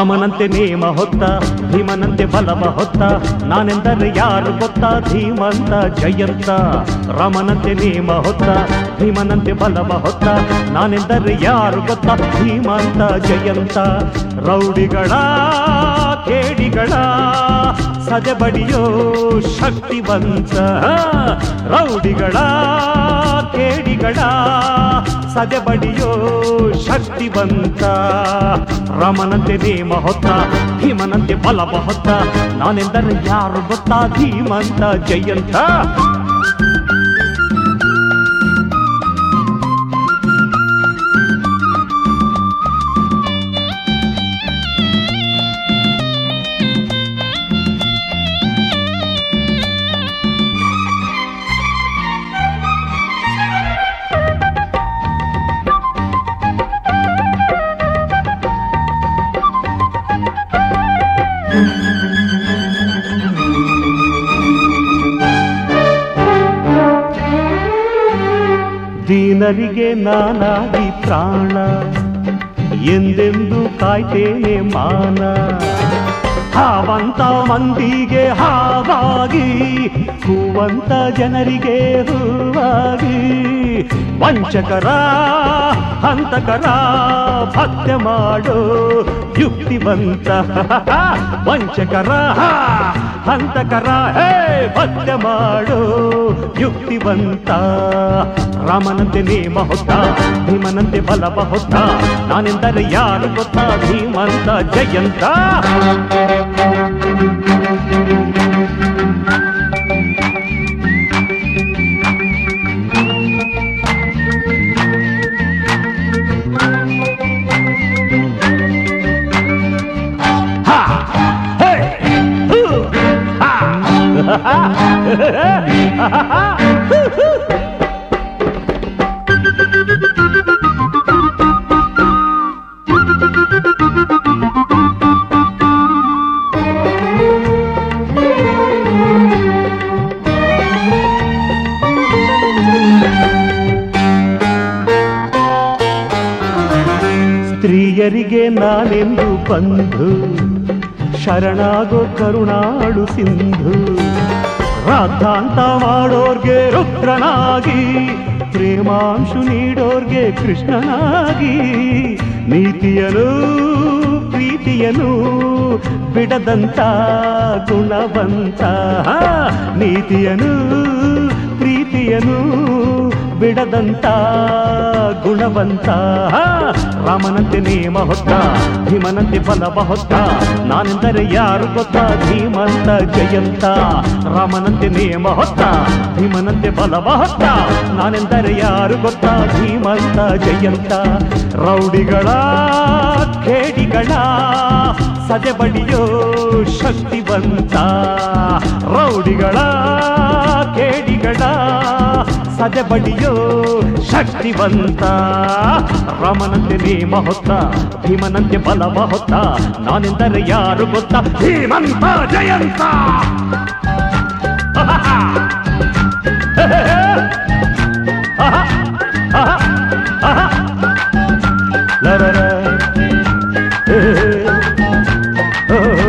ರಾಮನಂತೆ ನೇಮ ಹೊತ್ತ ಭೀಮನಂತೆ ಬಲವ ಹೊತ್ತ ನಾನೆಂದರೆ ಯಾರು ಗೊತ್ತ ಧೀಮಂತ ಜಯಂತ ರಾಮನಂತೆ ನೇಮ ಹೊತ್ತ ಭೀಮನಂತೆ ಬಲವ ಹೊತ್ತ ನಾನೆಂದರೆ ಯಾರು ಗೊತ್ತ ಧೀಮಂತ ಜಯಂತ ರೌಡಿಗಳ ಕೇಡಿಗಳ ಸದೆಬಡಿಯೋ ಶಕ್ತಿವಂತ ರೌಡಿಗಳ ಕೇಡಿಗಳ ಸದೆಬಡಿಯೋ ಶಕ್ತಿವಂತ ರಾಮನಂತೆ ನೇಮ ಹೊತ್ತ ಭೀಮನಂತೆ ಬಲವ ಹೊತ್ತ ನಾನೆಂದರೆ ಯಾರು ಗೊತ್ತಾ ಧೀಮಂತ ಜಯಂತ ದೀನರಿಗೆ ನಾನಾಗಿ ಪ್ರಾಣ ಎಂದೆಂದು ಕಾಯ್ತೇನೆ ಮಾನ ಹಾವಂತ ಮಂದಿಗೆ ಹಾವಾಗಿ ಹೂವಂತ ಜನರಿಗೆ ಹೂವಾಗಿ ವಂಚಕರ ಹಂತಕರ ಭಕ್ತ ಮಾಡೋ ಯುಕ್ತಿವಂತ ವಂಚಕರ ಹಂತಕರ ಹೇ ಭಕ್ತ ಮಾಡೋ ಯುಕ್ತಿವಂತ ರಾಮನಂತೆ ನೇಮ ಹೊತ್ತ ಭೀಮನಂತೆ ಬಲವ ಹೊತ್ತ ನಾನೆಂದರೆ ಯಾರು ಗೊತ್ತಾ ಧೀಮಂತ ಜಯಂತ ಹಾ ಹೇ ಹೂ ಹಾ ಸ್ತ್ರೀಯರಿಗೆ ನಾನೆಂದು ಬಂಧು ಶರಣಾಗೋ ಕರುಣಾಳು ಸಿಂಧು ರಾಧಾಂತ ಮಾಡೋರ್ಗೆ ರುದ್ರನಾಗಿ ಪ್ರೇಮಾಂಶು ನೀಡೋರ್ಗೆ ಕೃಷ್ಣನಾಗಿ ನೀತಿಯನು ಪ್ರೀತಿಯನು ಬಿಡದಂತ ಗುಣವಂತ ನೀತಿಯನು ಪ್ರೀತಿಯನು ಬಿಡದಂತ ಗುಣವಂತ ರಾಮನಂತೆ ನೇಮ ಹೊತ್ತ ಭೀಮನಂತೆ ಬಲವ ಹೊತ್ತ ನಾನೆಂದರೆ ಯಾರು ಗೊತ್ತಾ ಧೀಮಂತ ಜಯಂತ ರಾಮನಂತೆ ನೇಮ ಹೊತ್ತ ಭೀಮನಂತೆ ಬಲವ ಹೊತ್ತ ನಾನೆಂದರೆ ಯಾರು ಗೊತ್ತಾ ಧೀಮಂತ ಜಯಂತ ರೌಡಿಗಳ ಖೇಡಿಗಳ ಸದೆಬಡಿಯೋ ಶಕ್ತಿವಂತ ರೌಡಿಗಳ ಕೇಡಿಗಳ ಸದೆಬಡಿಯೋ ಶಕ್ತಿವಂತ ರಾಮನಂತೆ ನೇಮ ಹೊತ್ತ ಭೀಮನಂತೆ ಬಲವ ಹೊತ್ತ ನಾನೆಂದರೆ ಯಾರು ಗೊತ್ತ ಧೀಮಂತ ಜಯಂತ ಲರರ. ಏ, ಓ